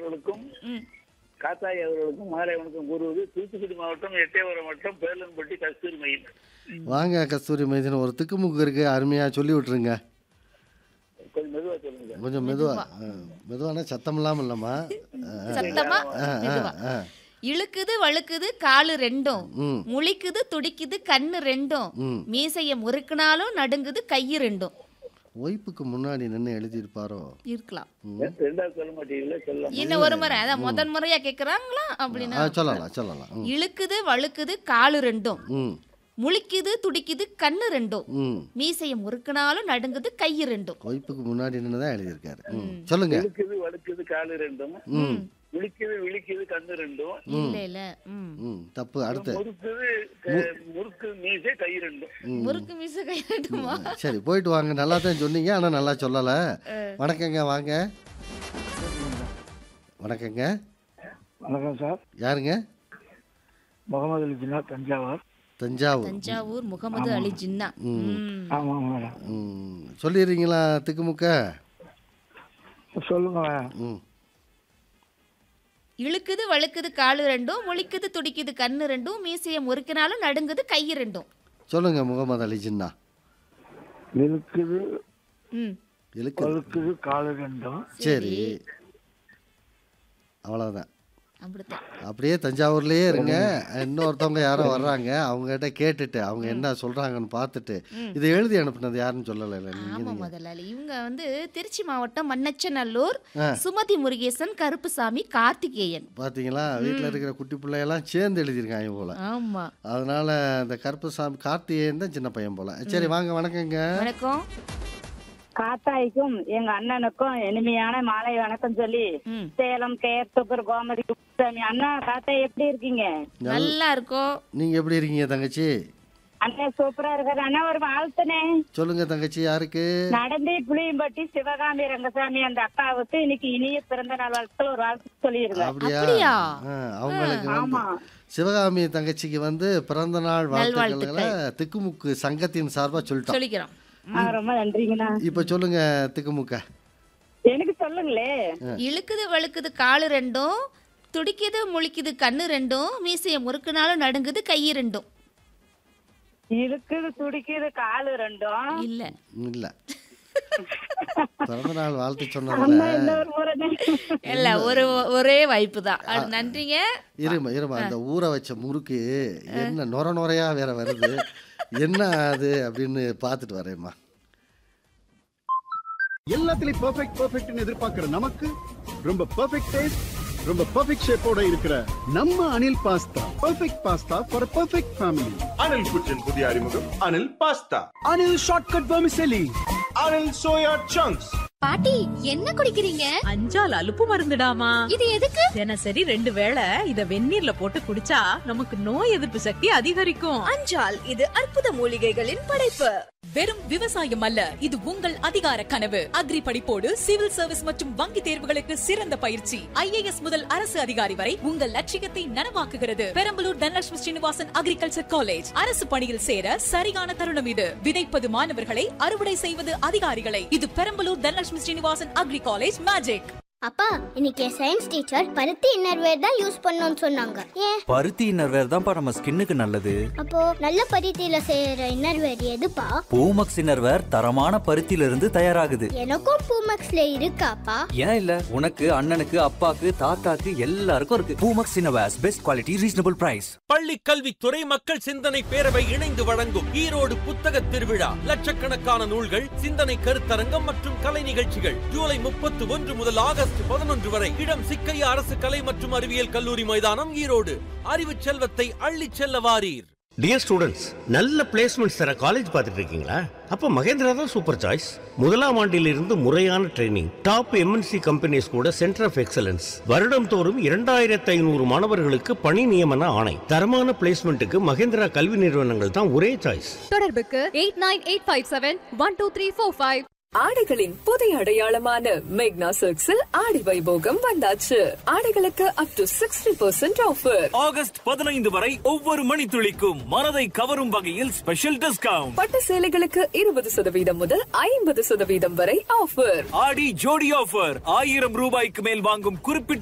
அவர்களுக்கும் ம். காத்தாய் அவர்களுக்கும் மாலை வணக்கம் கூறுவது தூத்துக்குடி மாவட்டம் எட்டயபுரம் வட்டம் பேலன்பட்டி கஸ்தூரி மையம் வாங்க கஸ்தூரி மைதின் ஒரு திக்குமுக்கு இருக்கு அருமையா சொல்லி விட்டுருங்க கொஞ்சம் மெதுவா சொல்லுங்க கொஞ்சம் மெதுவா ஆ, மெதுவானா சத்தம் இல்லாம இல்லம்மா சத்தமா ஆ, ஆ, மெதுவா ஆ. இழுக்குது வழுக்குது காலு ரெண்டும் ம் முழிக்குது துடிக்குது கண்ணு ரெண்டும் ம் மீசைய முறுக்குனாலும் நடுங்குது கையு ரெண்டும் ஒய்ப்புக்கு முன்னாடி நின்று எழுதியிருப்பாரோ இருக்கலாம் ரெண்டாவது சொல்ல மாட்டீங்களா சொல்லலாம் இன்னும் ஒரு முறை அதான் முதன் முறையா கேக்குறாங்களா அப்படின்னா ஆ சொல்லலாம் சொல்லலாம் ம் இழுக்குது வழுக்குது காலு ரெண்டும் ம் முழிக்குது துடிக்குது கண்ணு ரெண்டும் ம் மீசைய முறுக்குனாலும் நடுங்குது கையு ரெண்டும் ஒய்ப்புக்கு முன்னாடி நின்று தான் எழுதியிருக்காரு ம் சொல்லுங்க இழுக்குது வழுக்குது காலு ரெண்டும் ம் விழிக்குது விழிக்குது கண்ணு ரெண்டும் இல்ல இல்ல ம் ம் தப்பு அடுத்து முறுக்குது க- முறுக்கு மீசை கை ரெண்டும் முறுக்கு மீசை கை ரெண்டுமா சரி போயிட்டு வாங்க நல்லா தான் சொன்னீங்க ஆனால் நல்லா சொல்லலை வணக்கங்க வாங்க வணக்கங்க வணக்கம் சார் யாருங்க முகமது அலி ஜின்னா தஞ்சாவூர் தஞ்சாவூர் தஞ்சாவூர் முகமது அலி ஜின்னா ம். ஆமாம் மேடம் ம் சொல்லிடுறீங்களா திக்குமுக்க சொல்லுங்க ம் இழுக்குது வழுக்குது காலு ரெண்டும் முழிக்குது துடிக்குது கண்ணு ரெண்டும் மீசைய முறுக்கினாலும் நடுங்குது கை ரெண்டும் சொல்லுங்க முகமது அலி ஜின்னா இழுக்குது ம் இழுக்கு வழுக்குது காலு ரெண்டும் சரி அவ்வளோதான் அப்படித்தான் அப்படியே தஞ்சாவூர்லயே இருங்க இன்னொருத்தவங்க யாரோ வர்றாங்க அவங்ககிட்ட கேட்டுட்டு அவங்க என்ன சொல்றாங்கன்னு பார்த்துட்டு இதை எழுதி அனுப்புனது யாருன்னு சொல்லலை நீங்க ஆமா முதலாளி இவங்க வந்து திருச்சி மாவட்டம் மண்ணச்சநல்லூர் சுமதி முருகேசன் கருப்புசாமி கார்த்திகேயன் பார்த்தீங்களா வீட்டில் இருக்கிற குட்டி பிள்ளையெல்லாம் சேர்ந்து எழுதியிருக்காங்க போல ஆமா அதனால இந்த கருப்புசாமி கார்த்திகேயன் தான் சின்ன பையன் போல சரி வாங்க வணக்கங்க வணக்கம் காத்தாய்க்கும் எங்க அண்ணனுக்கும் இனிமையான மாலை வணக்கம் சொல்லி ம் சேலம் கேர் சுகர் கோமதி குப்புசாமி அண்ணா காத்தாய் எப்படி இருக்கீங்க நல்லா இருக்கோம் நீங்க எப்படி இருக்கீங்க தங்கச்சி அண்ணா சூப்பரா இருக்காரு அண்ணா ஒரு வாழ்த்துனே சொல்லுங்க தங்கச்சி யாருக்கு நடந்தி புளியம்பட்டி சிவகாமி ரங்கசாமி அந்த அக்காவுக்கு இன்னைக்கு இனிய பிறந்த நாள் வாழ்த்துக்கள் ஒரு வாழ்த்து சொல்லிருங்க அப்படியா அப்படியா? ஆ, அவங்களுக்கு வந்து ஆமா சிவகாமி தங்கச்சிக்கு வந்து பிறந்த நாள் வாழ்த்துக்களை நல்வாழ்த்துக்கள். திக்குமுக்கு சங்கத்தின் சார்பா சொல்லிட்டோம் சொல்லிக்கிறோம் ஆ, ரொம்ப நன்றிங்கண்ணா இப்ப சொல்லுங்க திக்குமுக்க எனக்கு சொல்லுங்களே இழுக்குது வழுக்குது காலு ரெண்டும் துடிக்குது முழிக்குது கண்ணு ரெண்டும் மீசைய முறுக்குனாலும் நடுங்குது கை ரெண்டும் இருக்குது துடிக்குது காலு ரெண்டும் இல்ல இல்ல பிறந்த நாள் வாழ்த்து அண்ணா சொன்னதுல இன்னொரு முறை இல்ல ஒரு ஒரே வாய்ப்பு தான் அது நன்றிங்க இருமா இருமா அந்த ஊற வச்ச முறுக்கு என்ன நொர நொறையா வேற வருது என்ன அது அப்படின்னு பார்த்துட்டு வரேம்மா எல்லாத்துலயும் பெர்ஃபெக்ட் பெர்ஃபெக்ட்னு எதிர்பார்க்கிற நமக்கு ரொம்ப பெர்ஃபெக்ட் டேஸ்ட் ரொம்ப பெர்ஃபெக்ட் ஷேப்போட இருக்கிற நம்ம Anil pasta perfect pasta for perfect family Anil kitchen புதிய அறிமுகம் Anil pasta Anil shortcut vermicelli Anil soya chunks பாட்டி என்ன குடிக்கிறீங்க அஞ்சால் அலுப்பு மருந்துடாமா இது எதுக்கு தினசரி ரெண்டு வேளை இத வெந்நீர்ல போட்டு குடிச்சா நமக்கு நோய் எதிர்ப்பு சக்தி அதிகரிக்கும் அஞ்சால் இது அற்புத மூலிகைகளின் படைப்பு வெறும் விவசாயம் அல்ல இது உங்கள் அதிகார கனவு அக்ரி படிப்போடு சிவில் சர்வீஸ் மற்றும் வங்கி தேர்வுகளுக்கு சிறந்த பயிற்சி ஐஏஎஸ் முதல் அரசு அதிகாரி வரை உங்கள் லட்சியத்தை நனவாக்குகிறது பெரம்பலூர் தனலட்சுமி ஸ்ரீனிவாசன் அக்ரிகல்ச்சர் காலேஜ் அரசு பணியில் சேர சரியான தருணம் இது விதைப்பது மாணவர்களை அறுவடை செய்வது அதிகாரிகளை இது Perambalur Dhanalakshmi Srinivasan agri college magic அப்பா இன்னைக்கு சயின்ஸ் டீச்சர் பருத்தி இன்னர்வேர் தான் யூஸ் பண்ணணும்னு சொன்னாங்க ஏன் பருத்தி இன்னர்வேர் தான்ப்பா நம்ம ஸ்கின்னுக்கு நல்லது அப்போ நல்ல பருத்தியில செய்யற இன்னர்வேர் எதுப்பா பூமக்ஸ் இன்னர்வேர் தரமான பருத்தியில இருந்து தயாராகுது எனக்கும் பூமக்ஸ்ல இருக்காப்பா ஏன் இல்ல உனக்கு அண்ணனுக்கு அப்பாக்கு தாத்தாக்கு எல்லாருக்கும் இருக்கு Poomex innerwears best quality reasonable price பள்ளி கல்வித்துறை மக்கள் சிந்தனை பேரவை இணைந்து வழங்கும் ஈரோடு புத்தக திருவிழா லட்சக்கணக்கான நூல்கள் சிந்தனை கருத்தரங்கம் மற்றும் கலை நிகழ்ச்சிகள் ஜூலை முப்பத்தி ஒன்று முதல் ஆகஸ்ட் பதினொன்று வரை இடம் சிக்கையா அரசு கலை மற்றும் அறிவியல் கல்லூரி மைதானம் ஈரோடு அறிவு செல்வத்தை அள்ளிச் செல்ல வாரீர் டியர் ஸ்டூடெண்ட்ஸ் நல்ல பிளேஸ்மெண்ட்ஸ் தர காலேஜ் பார்த்துட்டு இருக்கீங்களா அப்ப மகேந்திரா தான் சூப்பர் சாய்ஸ் முதலாம் ஆண்டிலிருந்து முறையான ட்ரைனிங் டாப் எம்என்சி கம்பெனிஸ் கூட சென்டர் ஆஃப் எக்ஸலன்ஸ் வருடம் தோறும் இரண்டாயிரத்தி ஐநூறு மாணவர்களுக்கு பணி நியமன ஆணை தரமான பிளேஸ்மெண்ட்டுக்கு மகேந்திரா கல்வி நிறுவனங்கள் தான் ஒரே சாய்ஸ் தொடர்புக்கு eight nine eight five seven one two three four five ஆடைகளின் புதிய அடையாளமான மேக்னா சில்க்ஸில் ஆடி வைபோகம் வந்தாச்சு ஆடைகளுக்கு up to sixty percent offer August பதினைந்து வரை ஒவ்வொரு மணித்துளிக்கும் மனதை கவரும் வகையில் ஸ்பெஷல் டிஸ்கவுண்ட் பட்டு சேலைகளுக்கு இருபது சதவீதம் முதல் ஐம்பது சதவீதம் வரை ஆஃபர் ஆடி ஜோடி ஆஃபர் ஆயிரம் ரூபாய்க்கு மேல் வாங்கும் குறிப்பிட்ட